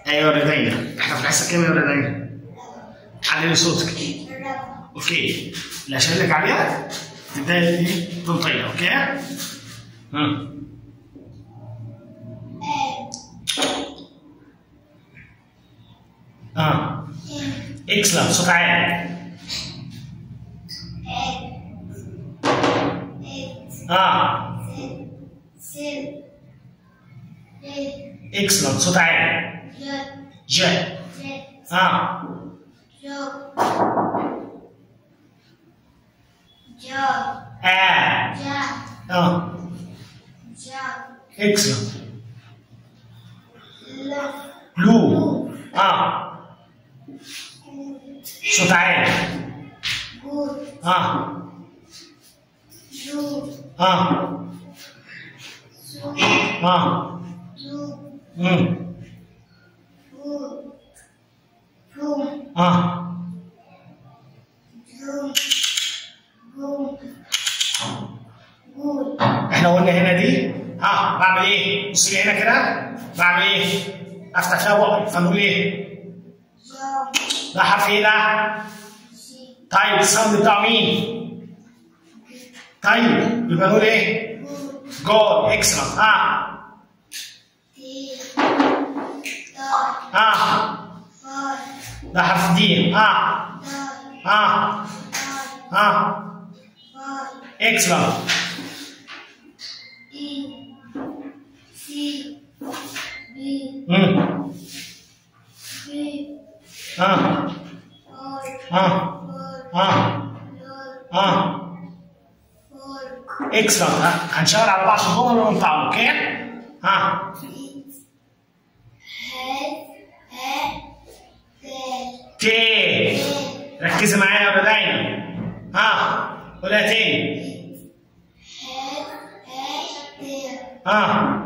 ايوه رضينا احنا في الحصه كام يا رضينا؟ علي صوتك اوكي اللي هشيل لك عليها تبداي ايه تنطيها اوكي؟ ها اه اكسلنت صوت عالي اه اكسلنت صوت عالي ج اه اه اه اكسلنت لو اه صوت عالي اه اه اه امم اه احنا قلنا هنا دي ها بعمل ايه؟ بص لي هنا كده بعمل ايه؟ افتح فيها بقي فنقول ايه؟ ده حرف ايه ده؟ طيب الساوند بتاعه مين؟ طيب يبقى نقول ايه؟ جول اكسلنت ها ها ده حرف دي ها ها ها اكسلنت امم ها ها ها ها اكسلنت ها هنشغل على بعض الجمل ونطلع اوكي؟ ها تي ركزي معايا يا بداينا ها قولها تاني ها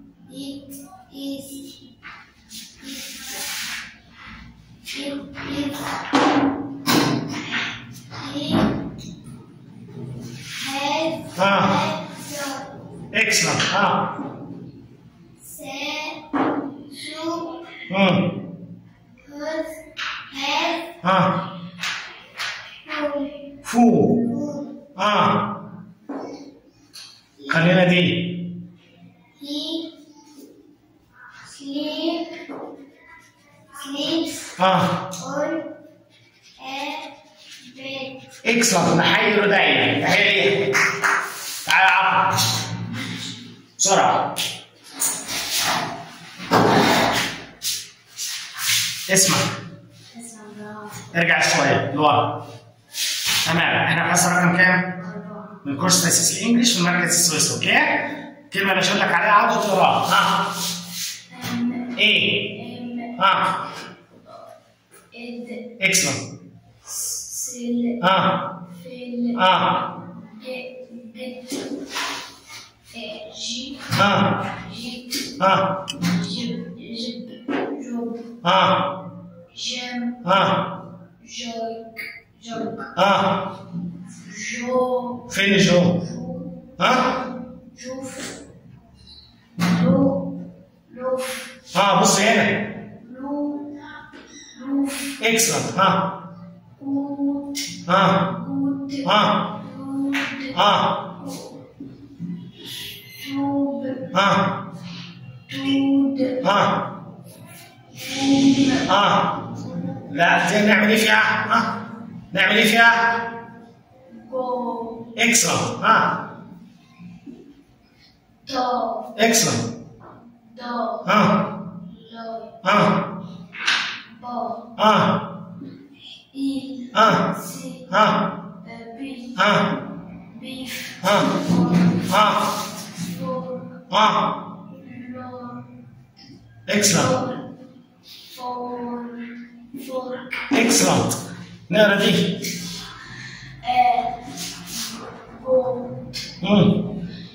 ها اكسلنت ها امم ها فو ها خلينا دي ها اكسلنت نحيي رداينا تحيه تعالى يا عبد بسرعه اسمع ارجع شويه لورا تمام احنا في حصه رقم كام؟ من كورس تاسيس الانجليش في المركز السويسري اوكي؟ الكلمه اللي اشير لك عليها عاوز تقراها ها ايه ها اكسلنت ها ها ها ها ها جم ها جوك جوك ها جو فين جو؟ ها جوف لو لوف ها بص هنا لو لوف اكسلنت ها قوت ها قوت ها قوت ها توب ها تود ها توم ها لا زين نعمل ايه فيها؟ ها نعمل ايه فيها؟ جو اكسلنت ها دو اكسلنت دو ها لو ها بو ها إل ها سي ها بي ها بيف ها ها فور ها لور اكسلنت فور فورك اكسلنت نقرا دي goat, مم.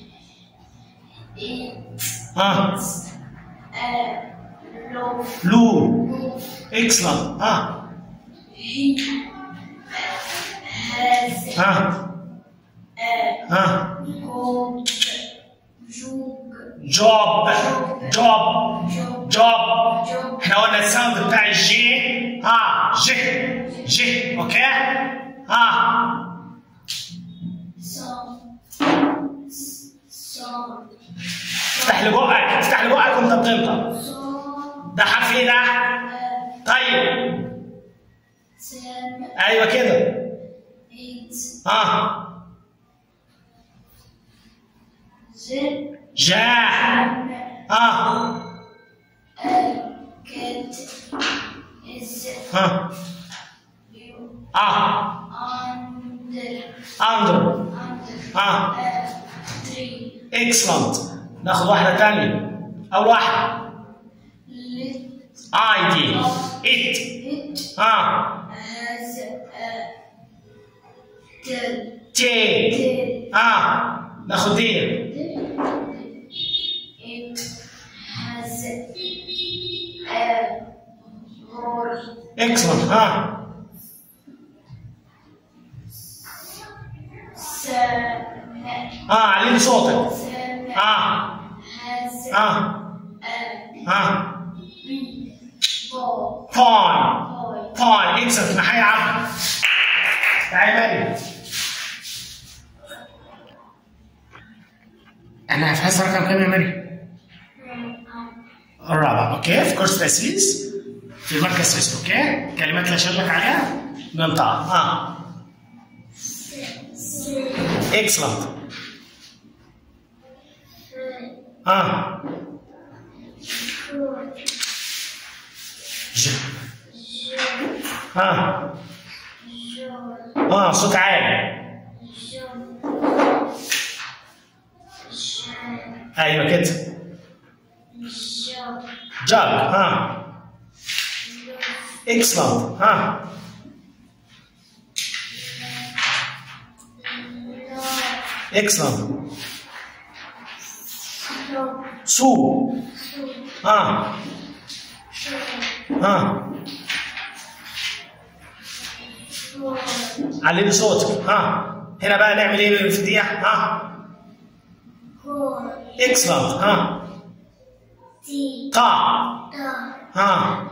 eat, ها uh, loaf, لو loaf, اكسلنت ها he has ها a ها goat, jug, جوب جوب jug, جوب job, احنا قلنا الساوند بتاع الجي ها جي جي اوكي ها song, song, افتح لي بقك افتح لي بقك وانت بتنطق song, ده حرف ايه ده؟ uh, طيب seven, ايوه كده eight, ها zip, جا ها get, is, ها you, اه under, اندر under, ها uh, three, اكسلنت ناخد واحده ثانيه اول واحده lit, اي دي ات it ها has a the, تي the, ها ناخد دي it has a roar, اكسلنت ها seven, ها علي صوتك seven, ها has ها a ها ball, باي boy, باي اكسلنت نحيي عبد تعالي مريم انا في حصه رقم كام يا مريم؟ الرابع اوكي في كورس تاسيس في مركز سيستم اوكي كلمات لا شغلك عليها ننطقها ها اكسلنت ها ج ها اه صوت عالي ايوه كده جاك ها اكسلنت ها اكسلنت سو ها ها علي صوتك ها هنا بقى نعمل ايه في دي ها اكسلنت ها تا ها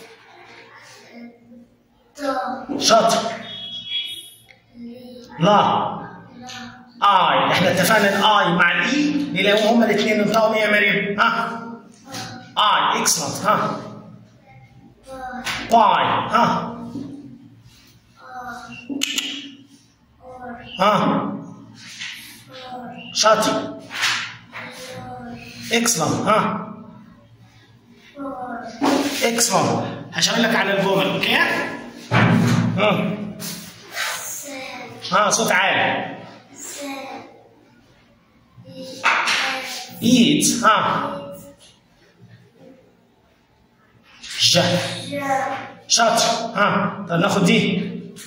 شاطر لا اي احنا اتفقنا الاي مع الاي نلاقيهم هما الاثنين انطقوا يا مريم ها اي اكسلنت ها باي ها ها شاطر اكسلنت ها اكسلنت هشاور لك على الجمل اوكي ها ها صوت عالي ايت ها ج شاطر ها طب ناخد دي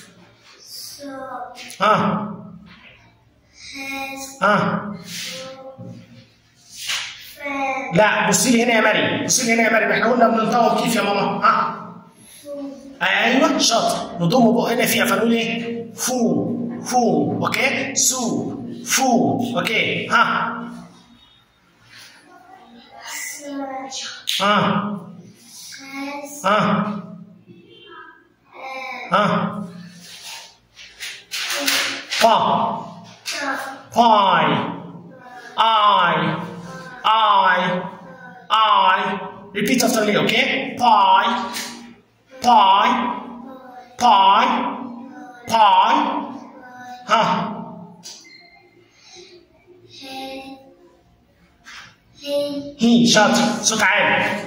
ها ها لا بصي لي هنا يا مريم بصي لي هنا يا مريم احنا قلنا بننطقهم كيف يا ماما ها ايوه شاطر نضم بق هنا فيها فنقول ايه فو فو اوكي سو فو اوكي ها ها ها ها با باي I I I repeat after me okay pie pie pie pie ها هي شاطر صوت عالي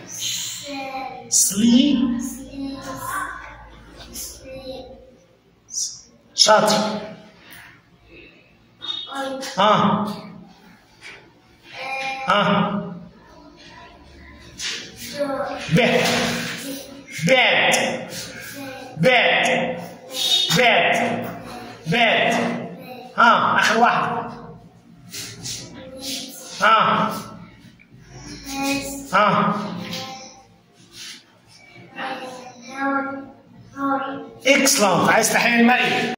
sleep شاطر ها ها bed bed bed bed bed ها اخر واحده ها ها اكسلنت عايز تحيي المرئي